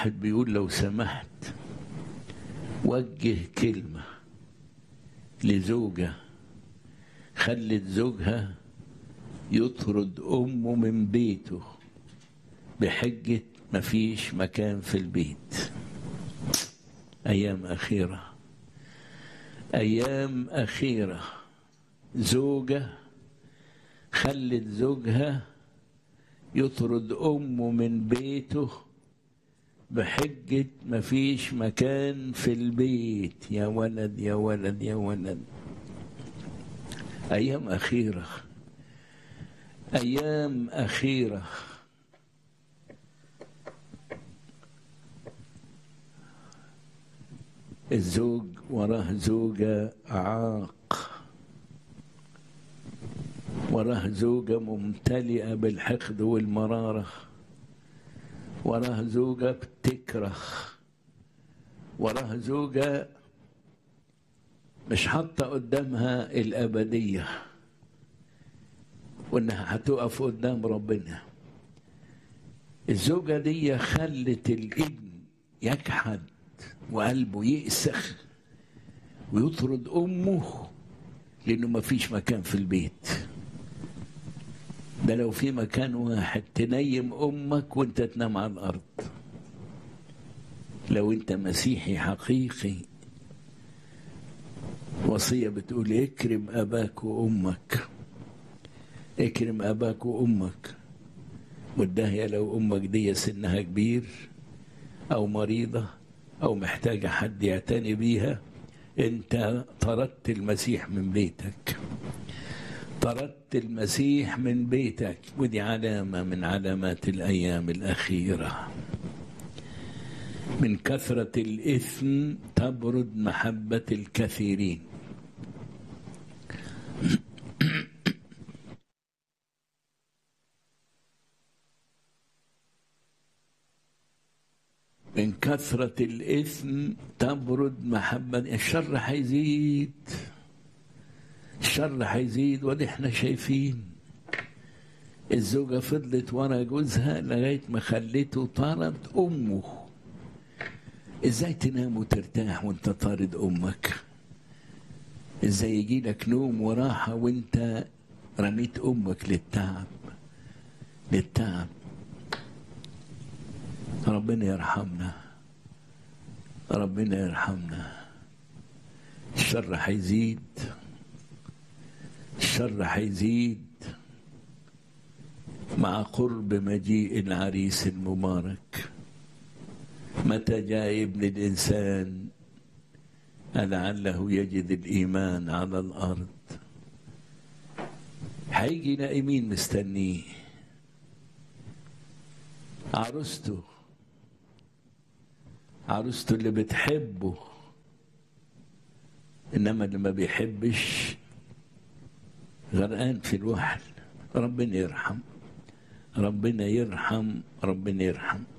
واحد بيقول لو سمحت وجه كلمة لزوجة خلت زوجها يطرد أمه من بيته بحجة مفيش مكان في البيت أيام أخيرة أيام أخيرة زوجة خلت زوجها يطرد أمه من بيته بحجة مفيش مكان في البيت يا ولد يا ولد يا ولد أيام أخيرة أيام أخيرة الزوج وراه زوجة عاق وراه زوجة ممتلئة بالحقد والمرارة وراه زوجة بتكره وراه زوجة مش حاطة قدامها الأبدية وإنها هتقف قدام ربنا الزوجة دي خلت الابن يجحد وقلبه يأسخ ويطرد أمه لأنه ما فيش مكان في البيت ده لو في مكان واحد تنيم أمك وانت تنام على الأرض لو انت مسيحي حقيقي وصية بتقول اكرم أباك وأمك اكرم أباك وأمك والدهية لو أمك دي سنها كبير أو مريضة أو محتاجة حد يعتني بيها أنت طردت المسيح من بيتك طردت المسيح من بيتك ودي علامة من علامات الأيام الأخيرة من كثرة الإثم تبرد محبة الكثيرين من كثرة الإثم تبرد محبة الشر هيزيد الشر هيزيد وده احنا شايفين الزوجة فضلت ورا جوزها لغاية ما خلته طارد أمه ازاي تنام وترتاح وانت طارد أمك ازاي يجي لك نوم وراحة وانت رميت أمك للتعب للتعب ربنا يرحمنا ربنا يرحمنا الشر هيزيد الشر هيزيد مع قرب مجيء العريس المبارك متى جاء ابن الإنسان لعله يجد الإيمان على الأرض هيجي نائمين مستنيه عروسته عروسته اللي بتحبه انما اللي ما بيحبش غرقان في الوحل ربنا يرحم ربنا يرحم ربنا يرحم